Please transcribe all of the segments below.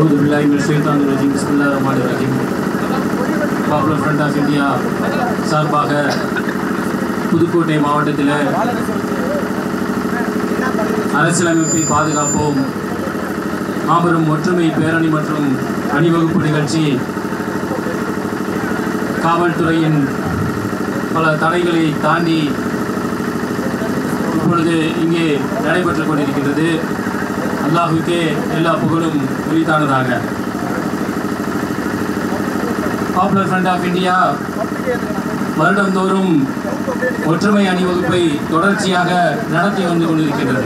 أعوذ بالله من الشيطان الرجيم بسم الله الرحمن الرحيم popular front of India சார்பாக புதுக்கோட்டை மாவட்டத்தில் அரசியலமைப்பை பாதுகாப்போம் மாபெரும் ஒற்றுமை பேரணி மற்றும் அணிவகுப்பு நிகழ்ச்சி காவல்துறையின் பல தடைகளை தாண்டி இப்பொழுது இங்கே நடைபெற்றுக் கொண்டிருக்கின்றது அல்லாஹுக்கே எல்லா புகழும் உரித்தானதாக பாப்புலர் ஃப்ரண்ட் ஆஃப் இந்தியா வருடந்தோறும் ஒற்றுமை அணிவகுப்பை தொடர்ச்சியாக நடத்தி வந்து கொண்டிருக்கின்றது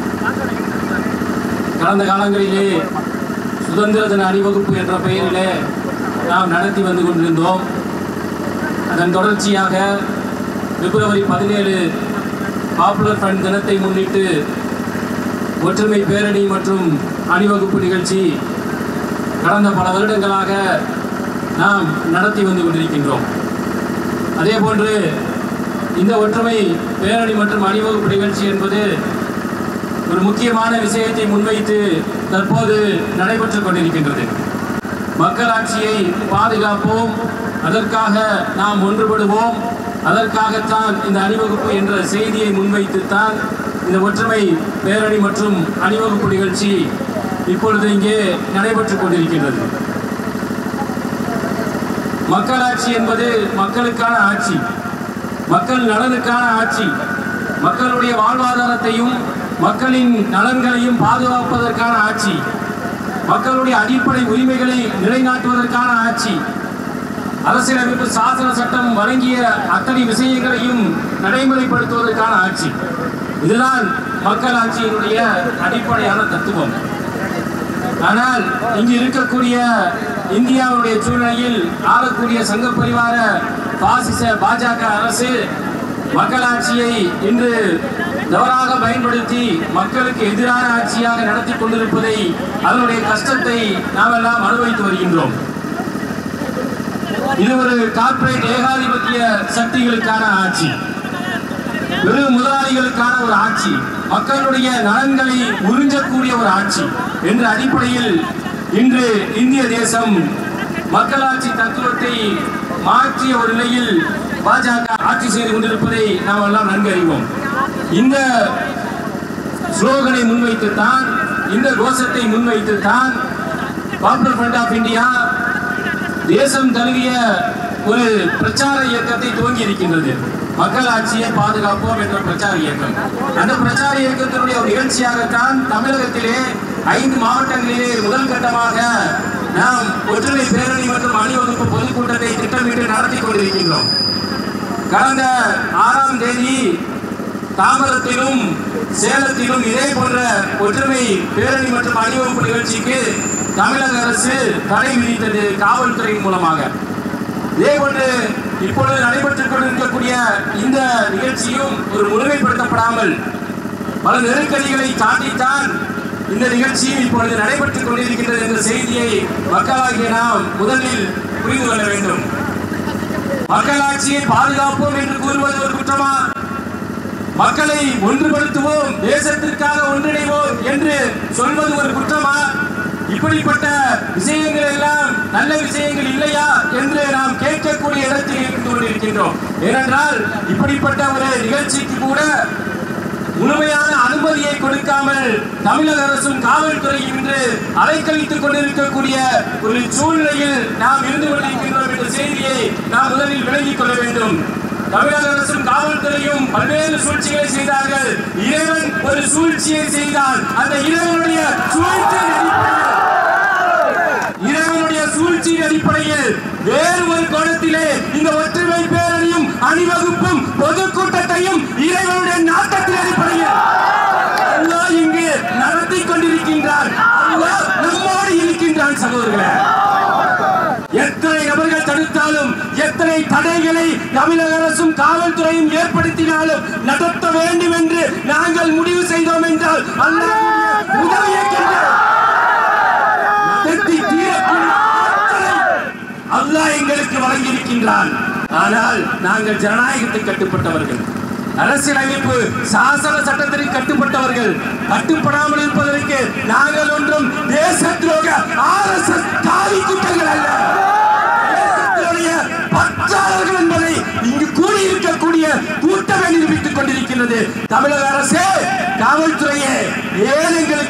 கடந்த காலங்களிலே சுதந்திர தின அணிவகுப்பு என்ற பெயரிலே நாம் நடத்தி வந்து கொண்டிருந்தோம் அதன் தொடர்ச்சியாக பிப்ரவரி பதினேழு பாப்புலர் ஃப்ரண்ட் தினத்தை முன்னிட்டு ஒற்றுமை பேரணி மற்றும் அணிவகுப்பு நிகழ்ச்சி கடந்த பல வருடங்களாக நாம் நடத்தி வந்து கொண்டிருக்கின்றோம் அதே போன்று இந்த ஒற்றுமை பேரணி மற்றும் அணிவகுப்பு நிகழ்ச்சி என்பது ஒரு முக்கியமான விஷயத்தை முன்வைத்து தற்போது நடைபெற்றுக் கொண்டிருக்கின்றது மக்களாட்சியை பாதுகாப்போம் அதற்காக நாம் ஒன்றுபடுவோம் அதற்காகத்தான் இந்த அணிவகுப்பு என்ற செய்தியை முன்வைத்துத்தான் இந்த ஒற்றுமை பேரணி மற்றும் அணிவகுப்பு நிகழ்ச்சி இப்பொழுது இங்கே நடைபெற்றுக் கொண்டிருக்கின்றது மக்களாட்சி என்பது மக்களுக்கான ஆட்சி மக்கள் நலனுக்கான ஆட்சி மக்களுடைய வாழ்வாதாரத்தையும் மக்களின் நலன்களையும் பாதுகாப்பதற்கான ஆட்சி மக்களுடைய அடிப்படை உரிமைகளை நிலைநாட்டுவதற்கான ஆட்சி அரசியலமைப்பு சாசன சட்டம் வழங்கிய அத்தனை விஷயங்களையும் நடைமுறைப்படுத்துவதற்கான ஆட்சி இதுதான் மக்களாட்சியினுடைய அடிப்படையான தத்துவம் ஆனால் இங்கு இருக்கக்கூடிய இந்தியாவுடைய சூழ்நிலையில் ஆளக்கூடிய சங்க பரிவார பாசிச பாஜக அரசு மக்களாட்சியை இன்று தவறாக பயன்படுத்தி மக்களுக்கு எதிரான ஆட்சியாக நடத்தி கொண்டிருப்பதை அதனுடைய கஷ்டத்தை நாம் எல்லாம் அனுபவித்து வருகின்றோம் இது ஒரு கார்ப்பரேட் ஏகாதிபத்திய சக்திகளுக்கான ஆட்சி வெறும் முதலாளிகளுக்கான ஒரு ஆட்சி மக்களுடைய நலன்களை உறிஞ்சக்கூடிய ஒரு ஆட்சி என்ற அடிப்படையில் இன்று இந்திய தேசம் மக்களாட்சி தத்துவத்தை மாற்றிய ஒரு நிலையில் பாஜக ஆட்சி செய்து கொண்டிருப்பதை நாம் எல்லாம் நன்கு அறிவோம் இந்த ஸ்லோகனை முன்வைத்துத்தான் இந்த கோஷத்தை முன்வைத்துத்தான் பாப்புலர் ஃப்ரண்ட் ஆஃப் இந்தியா தேசம் தழுவிய ஒரு பிரச்சார இயக்கத்தை துவங்கி இருக்கின்றது மக்கள் ஆட்சியை பாதுகாப்போம் என்ற பிரச்சார இயக்கம் அந்த பிரச்சார இயக்கத்தினுடைய ஒரு நிகழ்ச்சியாகத்தான் தமிழகத்திலே ஐந்து மாவட்டங்களிலே முதல் கட்டமாக நாம் ஒற்றுமை பேரணி மற்றும் அணிவகுப்பு பொதுக்கூட்டத்தை திட்டமிட்டு நடத்தி கொண்டிருக்கின்றோம் கடந்த ஆறாம் தேதி தாம்பரத்திலும் சேலத்திலும் இதே போன்ற ஒற்றுமை பேரணி மற்றும் அணிவகுப்பு நிகழ்ச்சிக்கு தமிழக அரசு தடை விதித்தது காவல்துறையின் மூலமாக இதே போன்று இப்பொழுது நடைபெற்றுக் கொண்டிருக்கக்கூடிய இந்த நிகழ்ச்சியும் ஒரு முழுமைப்படுத்தப்படாமல் பல நெருக்கடிகளை தாண்டித்தான் இந்த நிகழ்ச்சியும் இப்பொழுது நடைபெற்றுக் கொண்டிருக்கின்றது என்ற செய்தியை மக்களாகிய நாம் முதலில் புரிந்து கொள்ள வேண்டும் மக்களாட்சியை பாதுகாப்போம் என்று கூறுவது ஒரு குற்றமா மக்களை ஒன்றுபடுத்துவோம் தேசத்திற்காக ஒன்றிணைவோம் என்று சொல்வது ஒரு குற்றமா இப்படிப்பட்ட விஷயங்கள் எல்லாம் நல்ல விஷயங்கள் இல்லையா என்று நாம் கேட்கக்கூடிய இடத்தில் இருந்து கொண்டிருக்கின்றோம் ஏனென்றால் இப்படிப்பட்ட ஒரு நிகழ்ச்சிக்கு கூட முழுமையான அனுமதியை கொடுக்காமல் தமிழக அரசும் காவல்துறையும் இன்று அலைக்கழித்துக் கொண்டிருக்கக்கூடிய ஒரு சூழ்நிலையில் நாம் இருந்து கொண்டிருக்கின்றோம் என்ற செய்தியை நாம் முதலில் விளங்கிக் கொள்ள வேண்டும் தமிழக அரசும் காவல்துறையும் பல்வேறு சூழ்ச்சிகளை செய்தார்கள் இறைவன் ஒரு சூழ்ச்சியை செய்தால் அந்த இறைவனுடைய சூழ்ச்சியின் அடிப்படையில் இறைவனுடைய சூழ்ச்சியின் அடிப்படையில் வேறு ஒரு கோணத்திலே இந்த ஒற்றுமை பேரணியும் அணிவகுப்பும் பொதுக்கூட்டத்தையும் இறைவனுடைய நாட்டத்தின் அடிப்படையில் அல்லாஹ் இங்கு நடத்தி கொண்டிருக்கின்றார் அல்லாஹ் நம்மோடு இருக்கின்றான் சகோதரர்களே எத்தனை நபர்கள் தடுத்தாலும் எத்தனை தடைகளை தமிழக அரசும் காவல்துறையும் ஏற்படுத்தினாலும் நடத்த வேண்டும் என்று நாங்கள் முடிவு செய்தோம் என்றால் அல்லாஹ் உதவியை நடத்தி தீரக்கூடிய ஆற்றலை அல்லாஹ் எங்களுக்கு வழங்கியிருக்கின்றான் ஆனால் நாங்கள் ஜனநாயகத்தை கட்டுப்பட்டவர்கள் அரசியலமைப்பு சாசன சட்டத்திற்கு கட்டுப்பட்டவர்கள் கட்டுப்படாமல் இருப்பதற்கு நாங்கள் ஒன்றும் தேச துரோக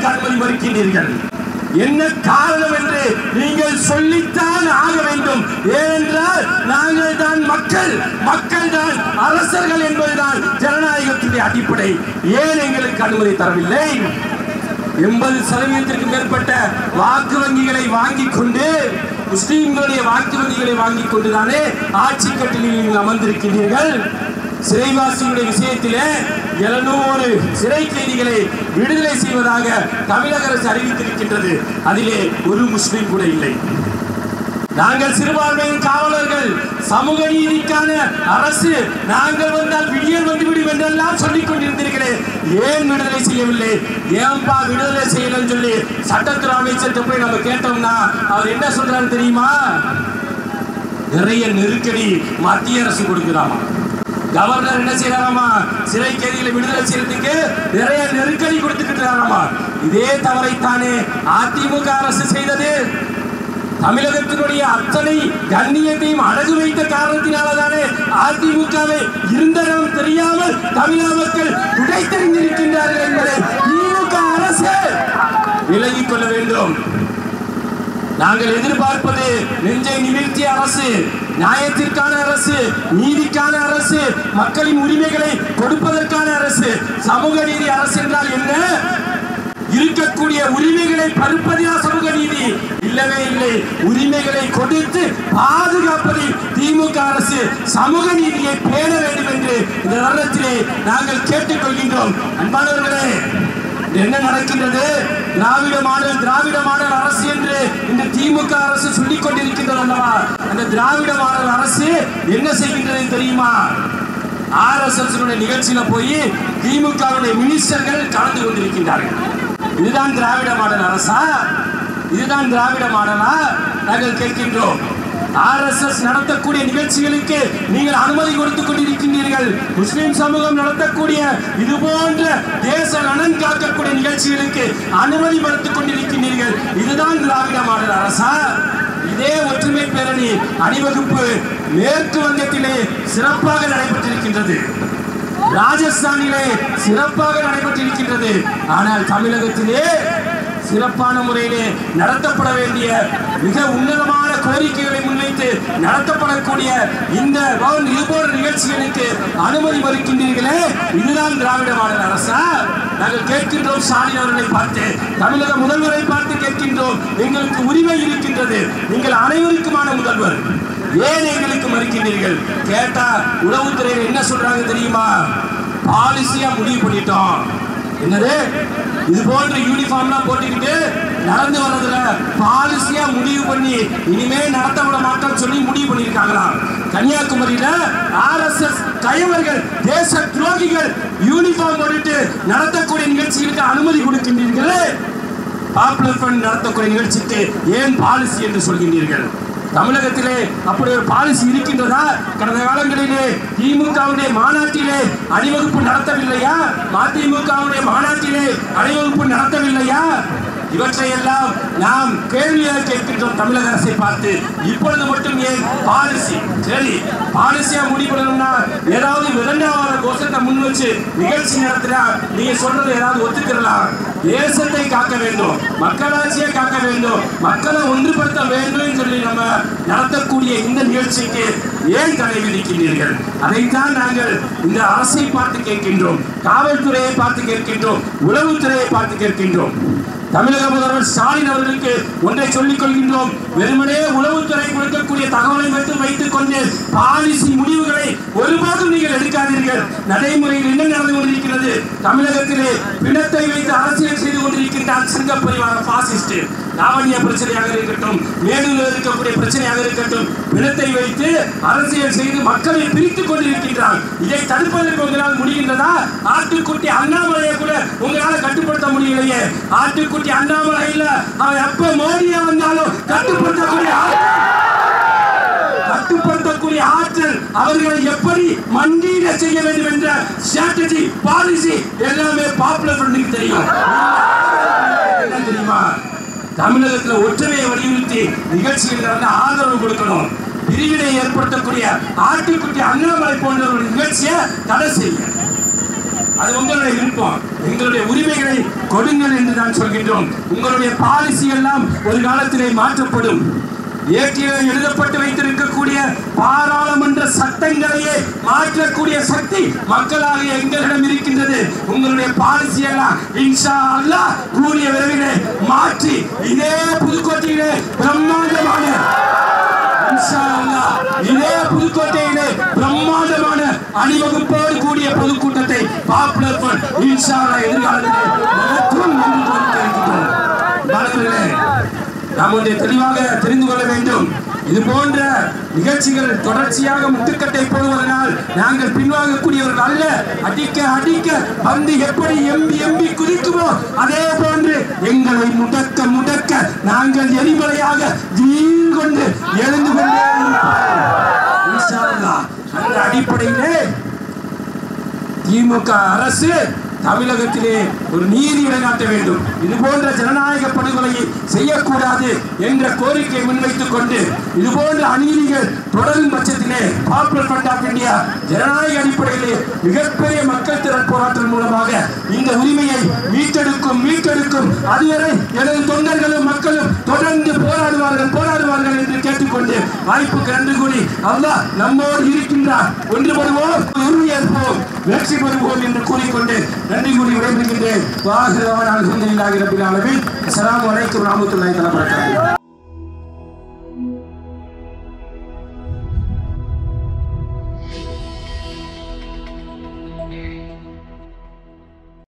எங்களுக்கு அனுமதி மறுக்கின்றீர்கள் என்ன காரணம் என்று நீங்கள் சொல்லித்தான் ஆக வேண்டும் ஏனென்றால் நாங்கள் தான் மக்கள் மக்கள் தான் அரசர்கள் என்பதுதான் ஜனநாயகத்தினுடைய அடிப்படை ஏன் எங்களுக்கு அனுமதி தரவில்லை எண்பது சதவீதத்திற்கு மேற்பட்ட வாக்கு வங்கிகளை வாங்கிக் கொண்டு முஸ்லிம்களுடைய வாக்கு வங்கிகளை வாங்கிக் கொண்டுதானே ஆட்சி கட்டிலில் நீங்கள் அமர்ந்திருக்கின்றீர்கள் சிறைவாசிகளுடைய விஷயத்திலே எழுநூறு சிறை கைதிகளை விடுதலை செய்வதாக தமிழக அரசு அறிவித்திருக்கின்றது அதிலே ஒரு முஸ்லிம் கூட இல்லை நாங்கள் சிறுபான்மையின் காவலர்கள் சமூக நீதிக்கான அரசு நாங்கள் வந்தால் விடியல் வந்துவிடும் என்றெல்லாம் சொல்லிக் கொண்டிருந்தீர்களே ஏன் விடுதலை செய்யவில்லை ஏன்பா விடுதலை செய்யலன்னு சொல்லி சட்டத்துறை அமைச்சர்கிட்ட போய் நம்ம கேட்டோம்னா அவர் என்ன சொல்றாரு தெரியுமா நிறைய நெருக்கடி மத்திய அரசு கொடுக்குறாமா கவர்னர் என்ன செய்யறாராமா சிறை கைதிகளை விடுதலை செய்யறதுக்கு நிறைய நெருக்கடி கொடுத்துக்கிட்டு இதே தவறைத்தானே அதிமுக அரசு செய்தது தமிழகத்தினுடைய அத்தனை கண்ணியத்தையும் அடகு வைத்த காரணத்தினாலதானே அதிமுகவை இருந்தனம் தெரியாமல் தமிழக மக்கள் உடைத்தறிந்திருக்கின்றார்கள் என்பதை திமுக அரசு விலகிக் கொள்ள வேண்டும் நாங்கள் எதிர்பார்ப்பது நெஞ்சை நிமிர்த்திய அரசு நியாயத்திற்கான அரசு நீதிக்கான அரசு மக்களின் உரிமைகளை கொடுப்பதற்கான அரசு சமூக நீதி அரசு என்றால் என்ன இருக்கக்கூடிய உரிமைகளை பறிப்பதா சமூக நீதி இல்லவே இல்லை உரிமைகளை கொடுத்து பாதுகாப்பதில் திமுக அரசு சமூக நீதியை பேண வேண்டும் என்று இந்த தருணத்திலே நாங்கள் கேட்டுக்கொள்கின்றோம் அன்பானவர்களே என்ன நடக்கின்றது திராவிட மாடல் திராவிட மாடல் அரசு என்று இந்த திமுக அரசு சொல்லிக் கொண்டிருக்கின்றது அல்லவா அந்த திராவிட மாடல் அரசு என்ன செய்கின்றது தெரியுமா ஆர்எஸ்எஸ் நிகழ்ச்சியில போய் திமுகவுடைய மினிஸ்டர்கள் கலந்து கொண்டிருக்கின்றார்கள் இதுதான் திராவிட மாடல் அரசா இதுதான் திராவிட மாடலா நாங்கள் கேட்கின்றோம் ஆர்எஸ்எஸ் நடத்தக்கூடிய நிகழ்ச்சிகளுக்கு நீங்கள் அனுமதி கொடுத்துக் கொண்டிருக்கின்றீர்கள் முஸ்லிம் சமூகம் நடத்தக்கூடிய இது போன்ற தேச நலன் காக்கக்கூடிய நிகழ்ச்சிகளுக்கு அனுமதி மறுத்துக் கொண்டிருக்கின்றீர்கள் இதுதான் திராவிட மாடல் அரசா இதே ஒற்றுமை பேரணி அணிவகுப்பு மேற்கு வங்கத்திலே சிறப்பாக நடைபெற்றிருக்கின்றது ராஜஸ்தானிலே சிறப்பாக நடைபெற்றிருக்கின்றது ஆனால் தமிழகத்திலே சிறப்பான முறையிலே நடத்தப்பட வேண்டிய மிக உன்னதமான கோரிக்கைகளை முன்வைத்து நடத்தப்படக்கூடிய இந்த பவன் இது போன்ற நிகழ்ச்சிகளுக்கு அனுமதி மறுக்கின்றீர்களே இதுதான் திராவிட மாடல் அரசா நாங்கள் கேட்கின்றோம் ஸ்டாலின் அவர்களை பார்த்து தமிழக முதல்வரை பார்த்து கேட்கின்றோம் எங்களுக்கு உரிமை இருக்கின்றது நீங்கள் அனைவருக்குமான முதல்வர் ஏன் எங்களுக்கு மறுக்கின்றீர்கள் கேட்டா உளவுத்துறையில் என்ன சொல்றாங்க தெரியுமா பாலிசியா முடிவு பண்ணிட்டோம் என்னது இது போன்ற யூனிஃபார்ம்லாம் போட்டுக்கிட்டு நடந்து வர்றதுல பாலிசியா முடிவு பண்ணி இனிமே நடத்த விட மாட்டோம்னு சொல்லி முடிவு பண்ணியிருக்காங்களாம் கன்னியாகுமரியில ஆர்எஸ்எஸ் கயவர்கள் தேச துரோகிகள் யூனிஃபார்ம் போட்டுட்டு நடத்தக்கூடிய நிகழ்ச்சிகளுக்கு அனுமதி கொடுக்கின்றீர்களே பாப்புலர் ஃபண்ட் நடத்தக்கூடிய நிகழ்ச்சிக்கு ஏன் பாலிசி என்று சொல்கின்றீர்கள் தமிழகத்திலே அப்படி ஒரு பாலிசி இருக்கின்றதா கடந்த காலங்களிலே திமுகவுடைய மாநாட்டிலே அணிவகுப்பு நடத்தவில்லையா மதிமுகவுடைய மாநாட்டிலே அணிவகுப்பு நடத்தவில்லையா இவற்றையெல்லாம் நாம் கேள்வியாக கேட்கின்றோம் தமிழக அரசை பார்த்து இப்பொழுது மட்டும் ஏன் பாலிசி சரி பாலிசியா முடிவெடுக்கணும்னா ஏதாவது இரண்டாவது கோஷத்தை முன் வச்சு நிகழ்ச்சி நடத்தினா நீங்க சொல்றது ஏதாவது ஒத்துக்கிறலாம் தேசத்தை காக்க வேண்டும் மக்களாட்சியை காக்க வேண்டும் மக்களை ஒன்றுபடுத்த வேண்டும் சொல்லி நம்ம நடத்தக்கூடிய இந்த நிகழ்ச்சிக்கு ஏன் தடை விதிக்கின்றீர்கள் அதைத்தான் நாங்கள் இந்த அரசை பார்த்து கேட்கின்றோம் காவல்துறையை பார்த்து கேட்கின்றோம் உளவுத்துறையை பார்த்து கேட்கின்றோம் தமிழக முதல்வர் ஸ்டாலின் அவர்களுக்கு ஒன்றை சொல்லிக் கொள்கின்றோம் வெறுமனே உளவுத்துறை கொடுக்கக்கூடிய தகவலை மட்டும் வைத்துக் கொண்டு பாலிசி முடிவுகளை ஒருபோதும் நீங்கள் எடுக்காதீர்கள் நடைமுறையில் என்ன நடந்து கொண்டிருக்கிறது தமிழகத்திலே பிணத்தை வைத்து அரசியல் செய்து கொண்டிருக்கின்றார் சிங்க பரிவார பாசிஸ்ட் லாவண்ய பிரச்சனையாக இருக்கட்டும் மேலூரில் இருக்கக்கூடிய பிரச்சனையாக இருக்கட்டும் பிணத்தை வைத்து அரசியல் செய்து மக்களை பிரித்துக் கொண்டிருக்கின்றார் இதை தடுப்பதற்கு உங்களால் முடிகின்றதா ஆட்டுக்குட்டி அண்ணாமலையை கூட உங்களால கட்டுப்படுத்த முடியலையே ஆட்டுக்குட்டி அண்ணாமலை இல்ல அவன் எப்ப மோடியா வந்தாலும் கட்டுப்படுத்தக்கூடிய ஆற்றல் கட்டுப்படுத்தக்கூடிய ஆற்றல் அவர்களை எப்படி மண்டியிட செய்ய வேண்டும் என்ற ஸ்ட்ராட்டஜி பாலிசி எல்லாமே பாப்புலர் ஃப்ரண்டுக்கு தெரியும் என்ன தெரியுமா தமிழகத்துல ஒற்றுமையை வலியுறுத்தி நிகழ்ச்சிகள் நடந்த ஆதரவு கொடுக்கணும் பிரிவினை ஏற்படுத்தக்கூடிய ஆட்டுக்குட்டி அண்ணாமலை போன்ற ஒரு நிகழ்ச்சியை தடை செய்ய அது உங்களுடைய விருப்பம் எங்களுடைய உரிமைகளை கொடுங்கள் என்று தான் சொல்கின்றோம் உங்களுடைய பாலிசி எல்லாம் ஒரு காலத்திலே மாற்றப்படும் ஏற்கனவே எழுதப்பட்டு வைத்திருக்கக்கூடிய பாராளுமன்ற சட்டங்களையே மாற்றக்கூடிய சக்தி மக்களாக எங்களிடம் இருக்கின்றது உங்களுடைய பாலிசி எல்லாம் இன்ஷா அல்லாஹ் கூடிய விரைவிலே மாற்றி இதே புதுக்கோட்டையிலே பிரம்மாண்டமான இன்ஷா அல்லாஹ் இதே புதுக்கோட்டையிலே பிரம்மாண்டமான அணிவகுப்போடு கூடிய பொதுக்கூட்டத்தை பாப்புலர் ஃப்ரண்ட் இன்ஷா அல்லாஹ் எதிர்காலத்திலே நடத்தும் என்று கோரிக்கையிருக்கின்றோம் மாணவர்களே நாம் ஒன்றை தெளிவாக தெரிந்து கொள்ள வேண்டும் இது போன்ற நிகழ்ச்சிகள் தொடர்ச்சியாக முட்டுக்கட்டை போடுவதனால் நாங்கள் பின்வாங்கக்கூடியவர்கள் அல்ல அடிக்க அடிக்க வந்து எப்படி எம்பி எம்பி குதிக்குமோ அதே போன்று எங்களை முடக்க முடக்க நாங்கள் எரிமலையாக வீண் கொண்டு எழுந்து கொண்டே இருப்போம். இன்ஷா அல்லாஹ். அந்த அடிப்படையிலே திமுக அரசு தமிழகத்திலே ஒரு நீதி நிலைநாட்ட வேண்டும் இது போன்ற ஜனநாயக படுகொலையை செய்யக்கூடாது என்ற கோரிக்கை முன்வைத்துக் கொண்டு இது போன்ற அநீதிகள் தொடரும் பட்சத்திலே பாப்புலர் ஃப்ரண்ட் ஆஃப் இந்தியா ஜனநாயக அடிப்படையிலே மிகப்பெரிய மக்கள் திறன் போராட்டம் மூலமாக இந்த உரிமையை மீட்டெடுக்கும் மீட்டெடுக்கும் அதுவரை எனது தொண்டர்களும் மக்களும் தொடர்ந்து போராடுவார்கள் போராடுவார்கள் என்று கேட்டுக்கொண்டு வாய்ப்புக்கு நன்றி கூறி அல்லாஹ் நம்மோடு இருக்கின்றார் ஒன்றுபடுவோம் உறுதியேற்போம் வெற்றி பெறுவோம் என்று கூறிக்கொண்டு நன்றி கூறி விடைபெறுகின்றேன் வாகனவான அலமதுல்லாஹி ரபில் ஆலமீன் அஸ்ஸலாமு அலைக்கும் வரஹ்மத்துல்லாஹி தஆலா வபரகாத்துஹு